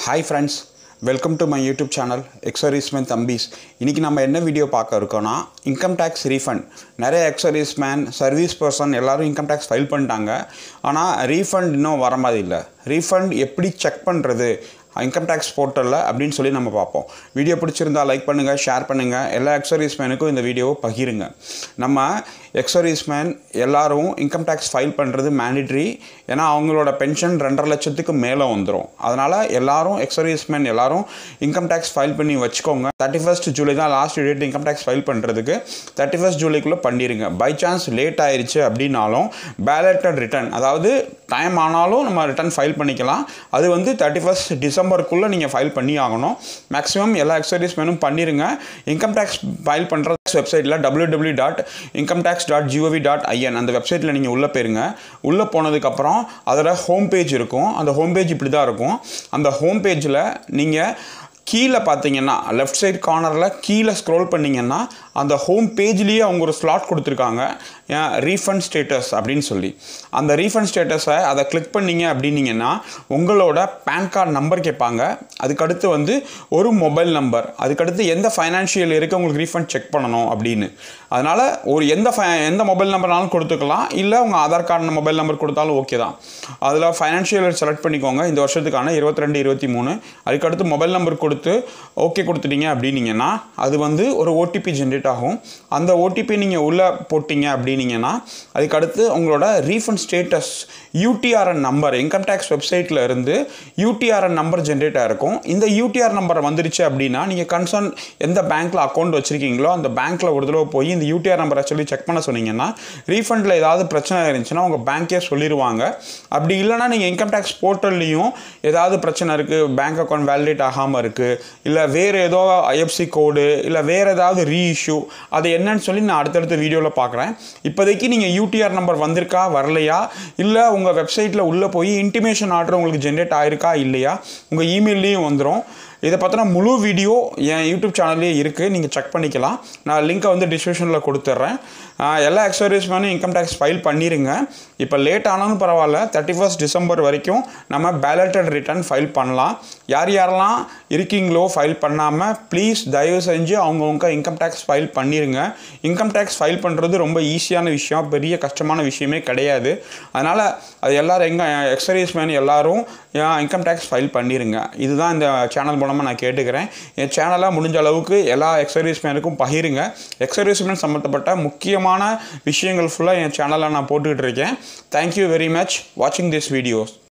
hi friends welcome to my YouTube channel ex servicemen தம்பீஸ் இன்றைக்கி நம்ம என்ன வீடியோ பார்க்க இருக்கோன்னா இன்கம் டேக்ஸ் ரீஃபண்ட் நிறைய எக்ஸர்வீஸ்மேன் சர்வீஸ் பர்சன் எல்லாரும் இன்கம் டேக்ஸ் ஃபைல் பண்ணிட்டாங்க ஆனால் ரீஃபண்ட் இன்னும் வர மாதிரி இல்லை ரீஃபண்ட் எப்படி செக் பண்ணுறது இன்கம் டேக்ஸ் போர்ட்டலில் அப்படின்னு சொல்லி நம்ம பார்ப்போம் வீடியோ பிடிச்சிருந்தா லைக் பண்ணுங்கள் ஷேர் பண்ணுங்கள் எல்லா எக்ஸர்வீஸ்மேனுக்கும் இந்த வீடியோவை பகிருங்க நம்ம எக்ஸர்வீஸ்மேன் எல்லாரும் இன்கம் டேக்ஸ் ஃபைல் பண்ணுறது மேண்டிட்ரி ஏன்னா அவங்களோட பென்ஷன் ரெண்டரை லட்சத்துக்கு மேலே வந்துடும் அதனால் எல்லாரும் எக்ஸர்வீஸ்மேன் எல்லாரும் இன்கம் டேக்ஸ் ஃபைல் பண்ணி வச்சுக்கோங்க தேர்ட்டி ஃபஸ்ட் ஜூலை தான் last date income tax file பண்ணுறதுக்கு தேர்ட்டி ஃபஸ்ட் ஜூலைக்குள்ளே பண்ணிடுங்க பை சான்ஸ் லேட் ஆயிருச்சு அப்படின்னாலும் பேலட்டட் ரிட்டர்ன் அதாவது டைம் ஆனாலும் நம்ம ரிட்டர்ன் ஃபைல் பண்ணிக்கலாம் அது வந்து தேர்ட்டி ஃபஸ்ட் டிசம்பருக்குள்ளே நீங்கள் ஃபைல் பண்ணி ஆகணும் மேக்ஸிமம் எல்லா எக்ஸர்வீஸ்மேனும் பண்ணிடுங்க இன்கம் டேக்ஸ் ஃபைல் பண்ணுற வெப்சைட்டில் W W dot income tax dot G O V dot I N அந்த வெப்சைட்டில் நீங்கள் உள்ளே போயிருங்க உள்ளே போனதுக்கப்புறம் அதோட ஹோம் பேஜ் இருக்கும் அந்த ஹோம் பேஜ் இப்படி தான் இருக்கும் அந்த ஹோம் பேஜில் நீங்கள் கீழே பார்த்தீங்கன்னா லெஃப்ட் சைட் கார்னரில் கீழே ஸ்க்ரோல் பண்ணிங்கன்னா அந்த ஹோம் பேஜ்லேயே அவங்க ஒரு ஸ்லாட் கொடுத்துருக்காங்க ரீஃபண்ட் ஸ்டேட்டஸ் அப்படின்னு சொல்லி அந்த ரீஃபண்ட் ஸ்டேட்டஸை அதை கிளிக் பண்ணீங்க அப்படின்னீங்கன்னா உங்களோட பேன் கார்டு நம்பர் கேட்பாங்க அதுக்கடுத்து வந்து ஒரு மொபைல் நம்பர் அதுக்கடுத்து எந்த ஃபைனான்ஷியல் இருக்குது உங்களுக்கு ரீஃபண்ட் செக் பண்ணணும் அப்படின்னு அதனால் ஒரு எந்த ஃபை எந்த மொபைல் நம்பர்னாலும் கொடுத்துக்கலாம் இல்லை உங்கள் ஆதார் கார்டு மொபைல் நம்பர் கொடுத்தாலும் ஓகே தான் அதில் ஃபைனான்ஷியல் செலக்ட் பண்ணிக்கோங்க இந்த வருஷத்துக்கான இருபத்தி ரெண்டு இருபத்தி மூணு அதுக்கடுத்து மொபைல் நம்பர் கொடுத்து ஓகே கொடுத்துட்டீங்க அப்படின்னீங்கன்னா அது வந்து ஒரு ஓடிபி ஜென்ரேட் ஆகும் அந்த ஓடிபி நீங்கள் உள்ளே போட்டிங்க அப்படின்னீங்கன்னா அதுக்கடுத்து உங்களோட refund status UTRN number income tax வெப்சைட்டில் இருந்து யூடிஆர்என் நம்பர் ஜென்ரேட் ஆகிருக்கும் இந்த யூடிஆர் நம்பர் வந்துருச்சு அப்படின்னா நீங்கள் கன்சர்ன் எந்த பேங்க்கில் அக்கௌண்ட் வச்சுருக்கீங்களோ அந்த பேங்க்கில் ஒரு தடவை போய் இந்த யூடிஆர் நம்பரை சொல்லி செக் பண்ண சொன்னீங்கன்னா ரீஃபண்டில் ஏதாவது பிரச்சனை இருந்துச்சுன்னா உங்கள் பேங்க்கே சொல்லிடுவாங்க அப்படி இல்லைனா நீங்கள் இன்கம் டேக்ஸ் போர்ட்டல்லையும் ஏதாவது பிரச்சனை இருக்குது பேங்க் அக்கௌண்ட் வேலிடேட் ஆகாமல் இருக்குது இல்லை வேறு ஏதோ ஐஎஃப்சி கோடு இல்லை வேறு ஏதாவது ரீஇஷ்யூ அது என்னன்னு சொல்லி நான் அடுத்தடுத்த வீடியோவில் பார்க்குறேன் இப்போதைக்கு நீங்கள் யூடிஆர் நம்பர் வந்திருக்கா வரலையா இல்லை உங்கள் வெப்சைட்டில் உள்ளே போய் இன்டிமேஷன் ஆர்டர் உங்களுக்கு ஜென்ரேட் ஆயிருக்கா இல்லையா உங்கள் இமெயிலையும் வந்துடும் இதை பற்றின முழு வீடியோ என் யூடியூப் சேனல்லே இருக்குது நீங்கள் செக் பண்ணிக்கலாம் நான் லிங்க்கை வந்து டிஸ்கிரிப்ஷனில் கொடுத்துட்றேன் எல்லா எக்ஸர்வீஸ்மேனும் இன்கம் டேக்ஸ் ஃபைல் பண்ணிடுங்க இப்போ லேட் ஆனாலும் பரவாயில்ல தேர்ட்டி ஃபஸ்ட் டிசம்பர் வரைக்கும் நம்ம பேலட்டட் ரிட்டர்ன் ஃபைல் பண்ணலாம் யார் யாரெல்லாம் இருக்கீங்களோ ஃபைல் பண்ணாமல் ப்ளீஸ் தயவு செஞ்சு அவங்கவுங்க இன்கம் டேக்ஸ் ஃபைல் பண்ணிடுங்க இன்கம் டேக்ஸ் ஃபைல் பண்ணுறது ரொம்ப ஈஸியான விஷயம் பெரிய கஷ்டமான விஷயமே கிடையாது அதனால் அது எல்லோரும் எங்கள் எக்ஸர்வீஸ்மேன் எல்லோரும் இன்கம் டேக்ஸ் ஃபைல் பண்ணிடுங்க இதுதான் இந்த சேனல் மூலமாக நான் கேட்டுக்கிறேன் என் சேனலை முடிஞ்ச அளவுக்கு எல்லா எக்ஸர்வீஸ்மேனுக்கும் பகிருங்க எக்ஸர்வீஸ்மேன் சம்மந்தப்பட்ட முக்கியமான விஷயங்கள் ஃபுல்லாக என் சேனலில் நான் போட்டுக்கிட்டு இருக்கேன் தேங்க்யூ வெரி மச் வாட்சிங் திஸ் வீடியோஸ்